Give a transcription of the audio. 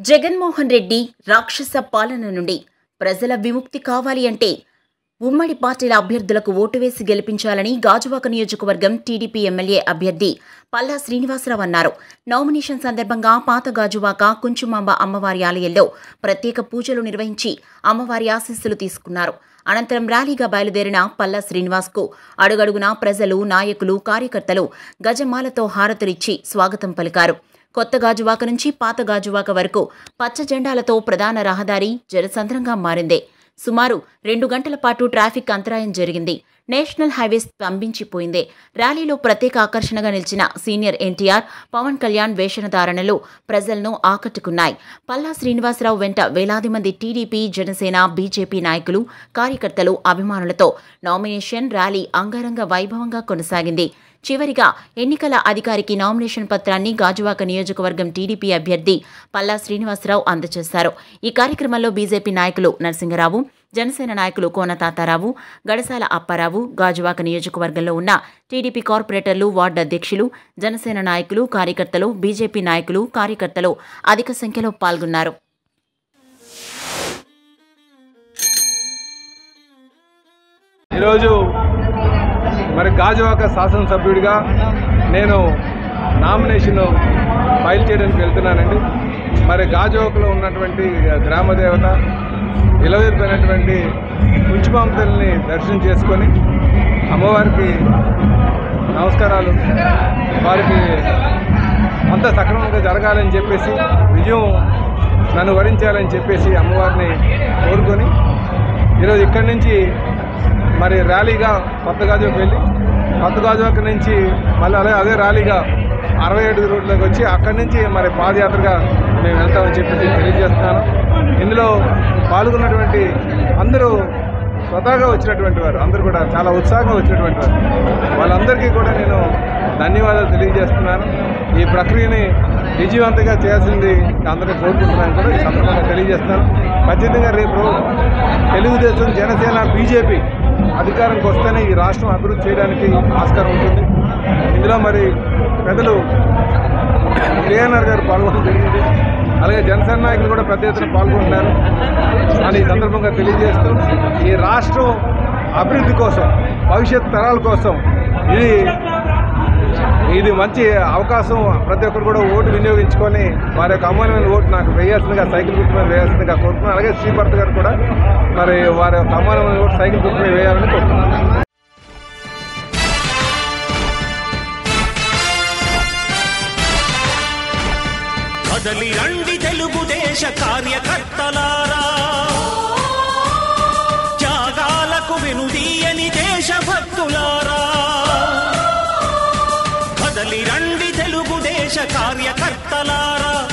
జగన్మోహన్ రెడ్డి రాక్షస పాలన నుండి ప్రజల విముక్తి కావాలి అంటే ఉమ్మడి పార్టీల అభ్యర్థులకు ఓటు వేసి గెలిపించాలని గాజువాక నియోజకవర్గం టీడీపీ ఎమ్మెల్యే అభ్యర్థి పల్లా శ్రీనివాసరావు అన్నారు నామినేషన్ సందర్భంగా పాత గాజువాక కుంచుమాంబ అమ్మవారి ఆలయంలో ప్రత్యేక పూజలు నిర్వహించి అమ్మవారి ఆశీస్సులు తీసుకున్నారు అనంతరం ర్యాలీగా బయలుదేరిన పల్లా శ్రీనివాస్కు అడుగడుగునా ప్రజలు నాయకులు కార్యకర్తలు గజమాలతో హారతులిచ్చి స్వాగతం పలికారు కొత్త గాజువాక నుంచి పాత గాజువాక వరకు పచ్చ జెండాలతో ప్రధాన రహదారి జనసంద్రంగా మారింది సుమారు రెండు గంటల పాటు ట్రాఫిక్ అంతరాయం జరిగింది నేషనల్ హైవే స్తంభించిపోయింది ర్యాలీలో ప్రత్యేక ఆకర్షణగా నిలిచిన సీనియర్ ఎన్టీఆర్ పవన్ కళ్యాణ్ వేషనధారణలు ప్రజలను ఆకట్టుకున్నాయి పల్లా శ్రీనివాసరావు వెంట వేలాది మంది టీడీపీ జనసేన బీజేపీ నాయకులు కార్యకర్తలు అభిమానులతో నామినేషన్ ర్యాలీ అంగరంగ వైభవంగా కొనసాగింది చివరిగా ఎన్నికల అధికారికి నామినేషన్ పత్రాన్ని గాజువాక నియోజకవర్గం టీడీపీ అభ్యర్థి పల్లా శ్రీనివాసరావు అందజేశారు ఈ కార్యక్రమంలో బీజేపీ నాయకులు నరసింగరావు జనసేన నాయకులు కోన తాతారావు గడసాల అప్పారావు గాజువాక నియోజకవర్గంలో ఉన్న టీడీపీ కార్పొరేటర్లు వార్డు అధ్యక్షులు జనసేన నాయకులు కార్యకర్తలు బీజేపీ నాయకులు కార్యకర్తలు అధిక సంఖ్యలో పాల్గొన్నారు ఈరోజు మరి గాజువాక శాసనసభ్యుడిగా నేను నామినేషన్ ఫైల్ చేయడానికి వెళ్తున్నానండి మరి గాజువాకలో ఉన్నటువంటి గ్రామ దేవత ఇలవేరిపోయినటువంటి కుంచుమాంతల్ని దర్శనం చేసుకొని అమ్మవారికి నమస్కారాలు వారికి అంత సక్రమంగా జరగాలని చెప్పేసి విజయం నన్ను వరించాలని చెప్పేసి అమ్మవారిని కోరుకొని ఈరోజు ఇక్కడి నుంచి మరి ర్యాలీగా కొత్త గాజువాక వెళ్ళి కొత్త గాజువాక నుంచి మళ్ళీ అలాగే అదే ర్యాలీగా అరవై ఏడు రోడ్లోకి వచ్చి అక్కడి నుంచి మరి పాదయాత్రగా మేము వెళ్తామని చెప్పేసి తెలియజేస్తున్నాను ఇందులో పాల్గొన్నటువంటి అందరూ స్వతహాగా వచ్చినటువంటి వారు అందరూ కూడా చాలా ఉత్సాహంగా వచ్చినటువంటి వారు వాళ్ళందరికీ కూడా నేను ధన్యవాదాలు తెలియజేస్తున్నాను ఈ ప్రక్రియని విజయవంతంగా చేయాల్సింది అందరినీ కోరుకుంటున్నాను కూడా ఈ సందర్భంగా తెలియజేస్తున్నాను ఖచ్చితంగా రేపు తెలుగుదేశం జనసేన బీజేపీ అధికారంకి వస్తేనే ఈ రాష్ట్రం అభివృద్ధి చేయడానికి ఆస్కారం ఉంటుంది ఇందులో మరి పెద్దలు కేఎన్ఆర్ గారు పాల్గొనడం జరిగింది అలాగే జనసేన నాయకులు కూడా పెద్ద ఎత్తున పాల్గొంటున్నారు అని ఈ సందర్భంగా తెలియజేస్తూ ఈ రాష్ట్రం అభివృద్ధి కోసం భవిష్యత్ తరాల కోసం ఇది ఇది మంచి అవకాశం ప్రతి ఒక్కరు కూడా ఓటు వినియోగించుకొని వారి యొక్క అమూల్యమైన ఓటు నాకు వేయాల్సిందిగా సైకిల్ గుర్తు మీద వేయాల్సిందిగా కోరుతున్నాను అలాగే శ్రీభర్త గారు కూడా మరి వారి యొక్క అమూల్యమైన ఓటు సైకిల్ గుర్తు మీద వేయాలని కోరుతున్నాను కదలి రండి తెలుగుదేశ కార్యకర్తలారా త్యాగాలకు వెనుదీయని దేశభక్తులారా కదలి రండి తెలుగుదేశ కార్యకర్తలారా